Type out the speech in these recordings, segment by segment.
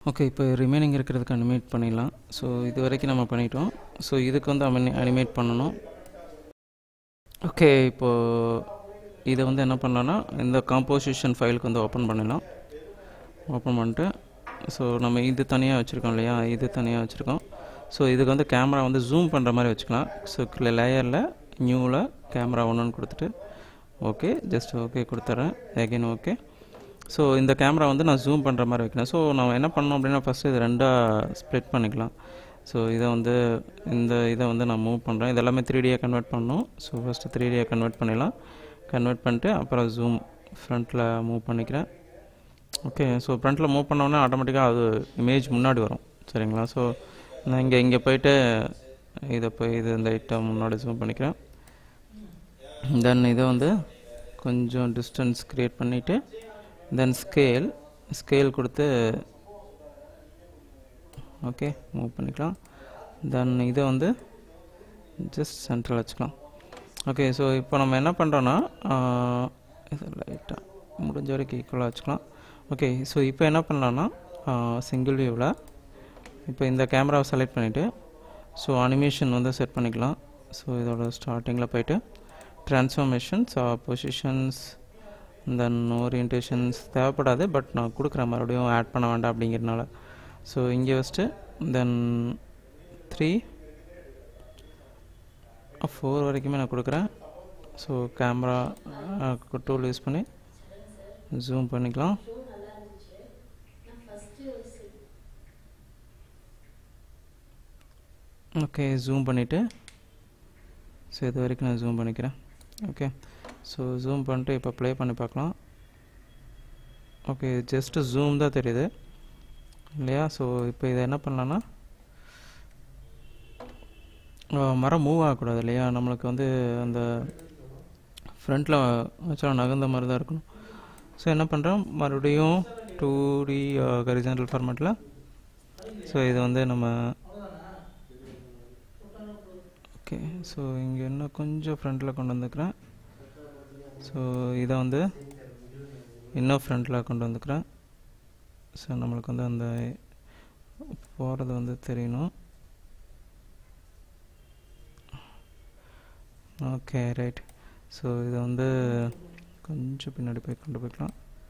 okay இப்போ remaining இருக்கிறதுக்கு animate பண்ணிடலாம் ஸோ இது வரைக்கும் நம்ம பண்ணிட்டோம் ஸோ இதுக்கு வந்து அமி அனிமேட் பண்ணணும் ஓகே இப்போது இதை வந்து என்ன பண்ணலான்னா இந்த காம்போசிஷன் ஃபைலுக்கு வந்து ஓப்பன் பண்ணிடலாம் ஓப்பன் பண்ணிட்டு ஸோ நம்ம இது தனியாக வச்சுருக்கோம் இல்லையா இது தனியாக வச்சுருக்கோம் ஸோ இதுக்கு வந்து கேமரா வந்து ஜூம் பண்ணுற மாதிரி வச்சுக்கலாம் ஸோ லேயரில் நியூவில் கேமரா ஒன்றுன்னு கொடுத்துட்டு ஓகே ஜஸ்ட் ஓகே கொடுத்துட்றேன் அகைன் ஓகே ஸோ இந்த கேமரா வந்து நான் ஜூம் பண்ணுற மாதிரி வைக்கிறேன் ஸோ நம்ம என்ன பண்ணோம் அப்படின்னா ஃபஸ்ட்டு இது ரெண்டாக ஸ்ப்ளிட் பண்ணிக்கலாம் ஸோ இதை வந்து இந்த இதை வந்து நான் மூவ் பண்ணுறேன் இது எல்லாமே த்ரீ டியாக கன்வெர்ட் பண்ணணும் ஸோ ஃபஸ்ட்டு த்ரீ டியாக கன்வெர்ட் பண்ணிடலாம் கன்வெர்ட் பண்ணிட்டு அப்புறம் ஜூம் ஃப்ரண்ட்டில் மூவ் பண்ணிக்கிறேன் ஓகே ஸோ ஃப்ரண்ட்டில் மூவ் பண்ணோன்னே ஆட்டோமேட்டிக்காக அது இமேஜ் முன்னாடி வரும் சரிங்களா ஸோ நான் இங்கே இங்கே போயிட்டு இதை போய் இது இந்த ஐட்டம் முன்னாடி ஜூம் பண்ணிக்கிறேன் தென் இதை வந்து கொஞ்சம் டிஸ்டன்ஸ் க்ரியேட் பண்ணிவிட்டு தென் ஸ்கேல் ஸ்கேல் கொடுத்து ஓகே மூவ் பண்ணிக்கலாம் தென் இதை வந்து ஜஸ்ட் சென்ட்ரல் வச்சுக்கலாம் ஓகே ஸோ இப்போ நம்ம என்ன பண்ணுறோன்னா இது லைட்டாக முடிஞ்ச வரைக்கும் ஈக்குவலாக வச்சுக்கலாம் ஓகே ஸோ இப்போ என்ன பண்ணலான்னா சிங்கிள் வியூவில் இப்போ இந்த கேமராவை செலக்ட் பண்ணிவிட்டு ஸோ அனிமேஷன் வந்து செட் பண்ணிக்கலாம் ஸோ இதோட ஸ்டார்டிங்கில் போயிட்டு ட்ரான்ஸ்ஃபர்மேஷன்ஸ் பொசிஷன்ஸ் தென் ஓரியன்டேஷன்ஸ் தேவைப்படாது பட் நான் கொடுக்குறேன் மறுபடியும் ஆட் பண்ண வேண்டாம் அப்படிங்கிறனால ஸோ இங்கே ஃபஸ்ட்டு தென் த்ரீ ஃபோர் வரைக்குமே நான் கொடுக்குறேன் ஸோ கேமரா டூல் யூஸ் பண்ணி ஜூம் பண்ணிக்கலாம் ஓகே ஜூம் பண்ணிவிட்டு ஸோ இது வரைக்கும் நான் ஜூம் பண்ணிக்கிறேன் ஓகே ஸோ ஜூம் பண்ணிட்டு இப்போ ப்ளே பண்ணி பார்க்கலாம் ஓகே ஜஸ்ட்டு ஜூம் தான் தெரியுது இல்லையா ஸோ இப்போ இதை என்ன பண்ணலான்னா மரம் மூவ் ஆகக்கூடாது இல்லையா நம்மளுக்கு வந்து அந்த ஃப்ரண்ட்டில் வச்சா நகர்ந்த மாதிரி தான் இருக்கணும் ஸோ என்ன பண்ணுறோம் மறுபடியும் டூ டி ஹரிசாண்டல் ஃபார்மேட்டில் ஸோ இது வந்து நம்ம ஓகே ஸோ இங்கே இன்னும் கொஞ்சம் ஃப்ரண்ட்டில் கொண்டு வந்துக்கிறேன் ஸோ இதை வந்து இன்னும் ஃப்ரண்ட்டில் கொண்டு வந்துக்கிறேன் ஸோ நம்மளுக்கு வந்து அந்த போகிறது வந்து தெரியணும் ஓகே ரைட் ஸோ இதை வந்து கொஞ்சம் பின்னாடி போய் கொண்டு போய்க்கலாம்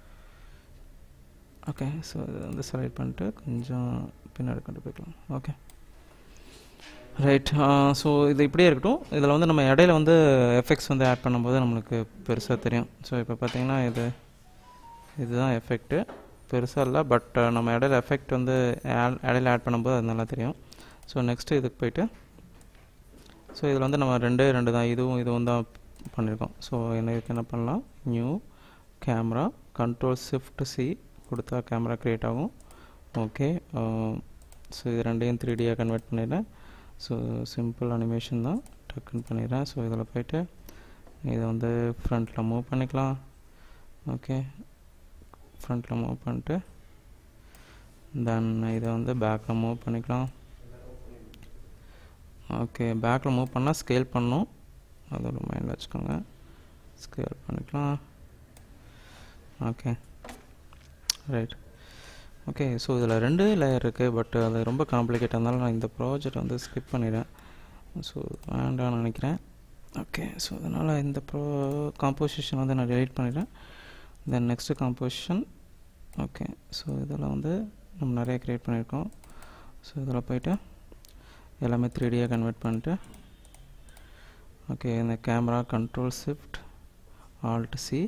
ஓகே ஸோ இதை வந்து செலக்ட் பண்ணிட்டு கொஞ்சம் பின்னாடி கொண்டு போய்க்கலாம் ஓகே ரைட் ஸோ இது இப்படியே இருக்கட்டும் இதில் வந்து நம்ம இடையில வந்து எஃபெக்ட்ஸ் வந்து ஆட் பண்ணும்போது நம்மளுக்கு பெருசாக தெரியும் ஸோ இப்போ பார்த்தீங்கன்னா இது இதுதான் எஃபெக்ட்டு பெருசாக இல்லை பட் நம்ம இடையில எஃபெக்ட் வந்து இடையில ஆட் பண்ணும்போது அது நல்லா தெரியும் ஸோ நெக்ஸ்ட்டு இதுக்கு போயிட்டு ஸோ இதில் வந்து நம்ம ரெண்டே ரெண்டு தான் இதுவும் இதுவும் தான் பண்ணியிருக்கோம் ஸோ என்ன இதுக்கு என்ன பண்ணலாம் new camera control shift C கொடுத்தா கேமரா க்ரியேட் ஆகும் ஓகே ஸோ இது ரெண்டையும் த்ரீ டியாக கன்வெர்ட் பண்ணிடுறேன் ஸோ சிம்பிள் அனிமேஷன் தான் டக்குன்னு பண்ணிடுறேன் ஸோ இதில் போயிட்டு இதை வந்து ஃப்ரண்ட்டில் மூவ் பண்ணிக்கலாம் ஓகே ஃப்ரண்ட்டில் மூவ் பண்ணிட்டு தென் இதை வந்து பேக்கில் மூவ் பண்ணிக்கலாம் ஓகே பேக்கில் மூவ் பண்ணால் ஸ்கேல் பண்ணும் அது ஒரு மைண்ட் வச்சுக்கோங்க ஸ்கேல் பண்ணிக்கலாம் ஓகே ரைட் ஓகே ஸோ இதில் ரெண்டு லேயர் இருக்குது பட் அது ரொம்ப காம்ப்ளிகேட் இருந்தாலும் நான் இந்த ப்ராஜெக்ட் வந்து ஸ்கிப் பண்ணிடுறேன் ஸோ வேண்டாம்னு நினைக்கிறேன் ஓகே ஸோ அதனால் இந்த ப்ரோ காம்போசிஷன் வந்து நான் டெலிட் பண்ணிடுறேன் then next composition okay so இதில் வந்து நம்ம நிறைய க்ரியேட் பண்ணியிருக்கோம் ஸோ இதில் போயிட்டு எல்லாமே த்ரீ டியாக கன்வெர்ட் பண்ணிட்டு ஓகே இந்த camera control shift alt C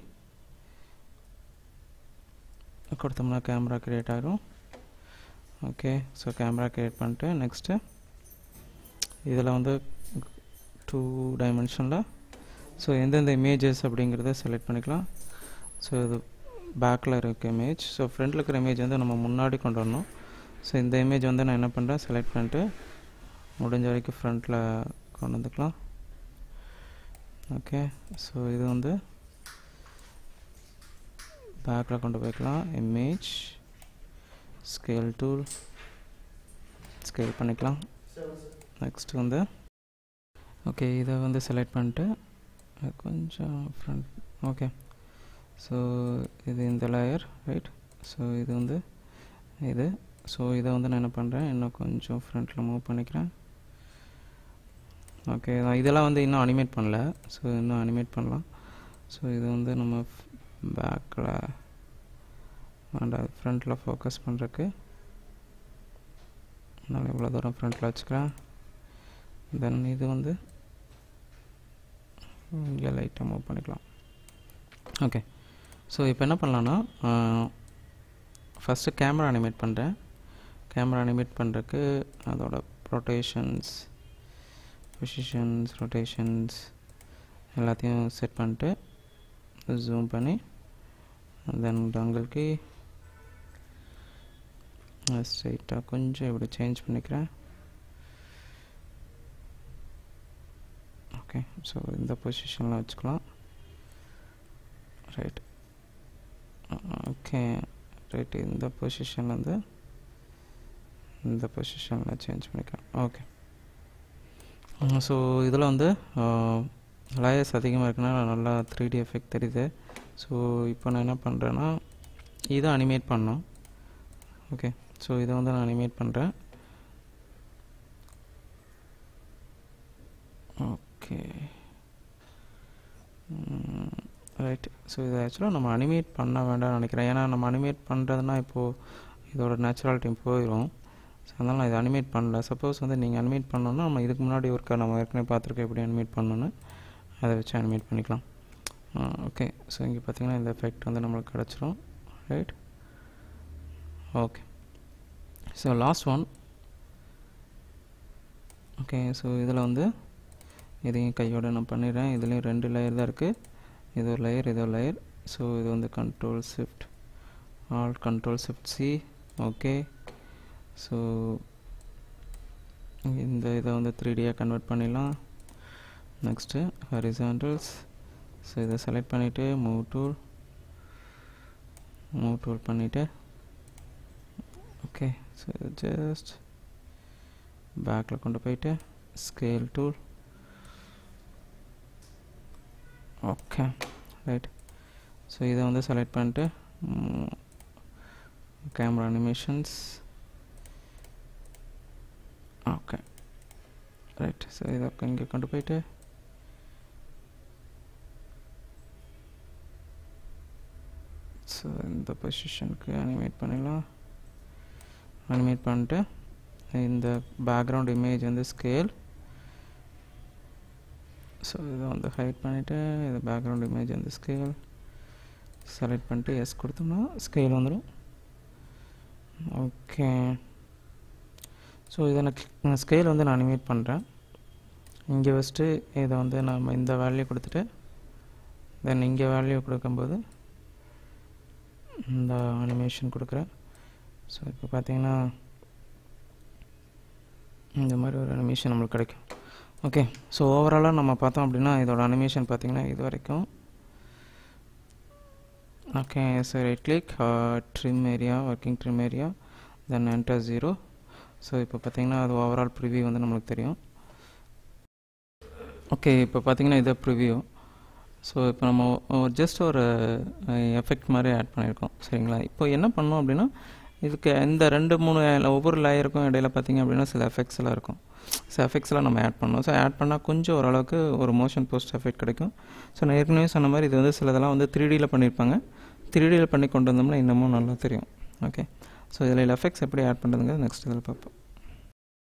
கொடுத்தோம்னா கேமரா க்ரியேட் ஆகிடும் ஓகே ஸோ கேமரா க்ரியேட் பண்ணிட்டு நெக்ஸ்ட்டு இதில் வந்து டூ டைமென்ஷனில் ஸோ எந்தெந்த இமேஜஸ் அப்படிங்கிறத செலக்ட் பண்ணிக்கலாம் ஸோ இது பேக்கில் இருக்க இமேஜ் ஸோ ஃப்ரண்ட்டில் இருக்கிற இமேஜ் வந்து நம்ம முன்னாடி கொண்டு வரணும் ஸோ இந்த இமேஜ் வந்து நான் என்ன பண்ணுறேன் செலக்ட் பண்ணிட்டு முடிஞ்ச வரைக்கும் ஃப்ரண்ட்டில் கொண்டு வந்துக்கலாம் ஓகே ஸோ இது வந்து பேக்கில் கொண்டு போய்க்கலாம் இமேஜ் ஸ்கேல் டூல் ஸ்கேல் பண்ணிக்கலாம் நெக்ஸ்ட் வந்து ஓகே இதை வந்து செலக்ட் பண்ணிட்டு கொஞ்சம் ஃப்ரண்ட் ஓகே ஸோ இது இந்த லேயர் ரைட் ஸோ இது வந்து இது ஸோ இதை வந்து நான் என்ன பண்ணுறேன் இன்னும் கொஞ்சம் ஃப்ரண்ட்டில் மூவ் பண்ணிக்கிறேன் ஓகே நான் இதெல்லாம் வந்து இன்னும் அனிமேட் பண்ணல ஸோ இன்னும் அனிமேட் பண்ணலாம் ஸோ இது வந்து நம்ம பேக்கில் வேண்டாம் ஃப்ரண்ட்டில் ஃபோக்கஸ் பண்ணுறக்கு நான் இவ்வளோ தூரம் ஃப்ரண்ட்டில் வச்சுக்கிறேன் தென் இது வந்து இங்கே லைட்டாக மூவ் பண்ணிக்கலாம் ஓகே ஸோ இப்போ என்ன பண்ணலான்னா ஃபஸ்ட்டு கேமரா அனிமேட் பண்ணுறேன் கேமரா அனிமேட் பண்ணுறதுக்கு அதோட ரொட்டேஷன்ஸ் பொசிஷன்ஸ் ரொட்டேஷன்ஸ் எல்லாத்தையும் செட் பண்ணிட்டு ஜூம் பண்ணி தென் டங்கிள்க்கு ஸ்ட்ரைட்டாக கொஞ்சம் இப்படி சேஞ்ச் பண்ணிக்கிறேன் ஓகே ஸோ இந்த பொசிஷனில் வச்சுக்கலாம் ரைட் ஓகே ரைட் இந்த பொசிஷன் வந்து இந்த பொசிஷனில் சேஞ்ச் பண்ணிக்கலாம் ஓகே ஸோ இதில் வந்து லேயர்ஸ் அதிகமாக இருக்குன்னா நல்லா த்ரீ டி எஃபெக்ட் தெரியுது ஸோ இப்போ நான் என்ன பண்ணுறேன்னா இதை அனிமேட் பண்ணோம் ஓகே ஸோ இதை வந்து நான் அனிமேட் பண்ணுறேன் ஓகே ரைட் ஸோ இதை ஆக்சுவலாக நம்ம அனிமேட் பண்ண வேண்டாம்னு நினைக்கிறேன் ஏன்னா நம்ம அனிமேட் பண்ணுறதுனா இப்போது இதோட நேச்சுராலிட்டி போயிடும் ஸோ அதனால் நான் இதை அனிமேட் பண்ணல சப்போஸ் வந்து நீங்கள் அனிமேட் பண்ணோன்னா நம்ம இதுக்கு முன்னாடி ஒருக்கா நம்ம ஏற்கனவே பார்த்துருக்கோம் எப்படி அனிமேட் பண்ணணுன்னு அதை வச்சு அனிமேட் பண்ணிக்கலாம் ஓகே ஸோ இங்கே பார்த்தீங்கன்னா இந்த எஃபெக்ட் வந்து நம்மளுக்கு கிடச்சிரும் right okay so last one okay so இதில் வந்து இதையும் கையோட நான் பண்ணிடுறேன் இதுலேயும் ரெண்டு லேயர் தான் இருக்குது இது ஒரு லேயர் இது ஒரு லேயர் ஸோ இது வந்து control shift alt control shift C okay so இந்த இதை வந்து த்ரீ டியாக கன்வெர்ட் பண்ணிடலாம் நெக்ஸ்ட்டு ஹரிசாண்டல்ஸ் ஸோ இதை செலக்ட் பண்ணிவிட்டு மூவ் டூல் மூவ் டூல் பண்ணிவிட்டு ஓகே ஸோ ஜஸ்ட் பேக்கில் கொண்டு போயிட்டு scale tool okay right so இதை வந்து செலக்ட் பண்ணிட்டு camera animations okay right so இதை இங்கே கொண்டு போயிட்டு ஸோ இந்த பொசிஷனுக்கு அனிமேட் பண்ணிடலாம் அனிமேட் பண்ணிட்டு இந்த பேக்ரவுண்ட் இமேஜ் வந்து ஸ்கேல் ஸோ இதை வந்து ஹைட் பண்ணிவிட்டு இது பேக்ரவுண்ட் இமேஜ் வந்து ஸ்கேல் செலக்ட் பண்ணிட்டு எஸ் கொடுத்தோம்னா ஸ்கேல் வந்துடும் ஓகே ஸோ இதை நான் ஸ்கேல் வந்து நான் அனிமேட் பண்ணுறேன் இங்கே ஃபஸ்ட்டு இதை வந்து நம்ம இந்த வேல்யூ கொடுத்துட்டு தென் இங்கே வேல்யூ கொடுக்கும்போது இந்த அனிமேஷன் கொடுக்குறேன் ஸோ இப்போ பார்த்தீங்கன்னா இந்த மாதிரி ஒரு அனிமேஷன் நம்மளுக்கு கிடைக்கும் ஓகே ஸோ ஓவராலாக நம்ம பார்த்தோம் அப்படின்னா இதோட அனிமேஷன் பார்த்திங்கன்னா இது வரைக்கும் okay so right click trim area working trim area then enter zero so இப்போ பார்த்தீங்கன்னா அது ஓவரால் ப்ரிவியூ வந்து நம்மளுக்கு தெரியும் ஓகே இப்போ பார்த்தீங்கன்னா இதை ப்ரிவியூ ஸோ இப்போ நம்ம ஜஸ்ட் ஒரு எஃபெக்ட் மாதிரி ஆட் பண்ணியிருக்கோம் சரிங்களா இப்போ என்ன பண்ணோம் அப்படின்னா இதுக்கு இந்த ரெண்டு மூணு ஒவ்வொரு லேயருக்கும் இடையில பார்த்தீங்க அப்படின்னா சில எஃபெக்ட்ஸ் எல்லாம் இருக்கும் ஸோ எஃபெக்ட்ஸ்லாம் நம்ம ஆட் பண்ணோம் ஸோ ஆட் பண்ணால் கொஞ்சம் ஓரளவுக்கு ஒரு மோஷன் போஸ்ட் எஃபெக்ட் கிடைக்கும் ஸோ நான் ஏற்கனவே சொன்ன மாதிரி இது வந்து சிலதெல்லாம் வந்து த்ரீ டியில் பண்ணியிருப்பாங்க த்ரீ டியில் பண்ணி கொண்டு வந்தோம்னா இன்னமும் நல்லா தெரியும் ஓகே ஸோ இதில் எஃபெக்ட்ஸ் எப்படி ஆட் பண்ணுறதுங்கிறது நெக்ஸ்ட் இதில் பார்ப்போம்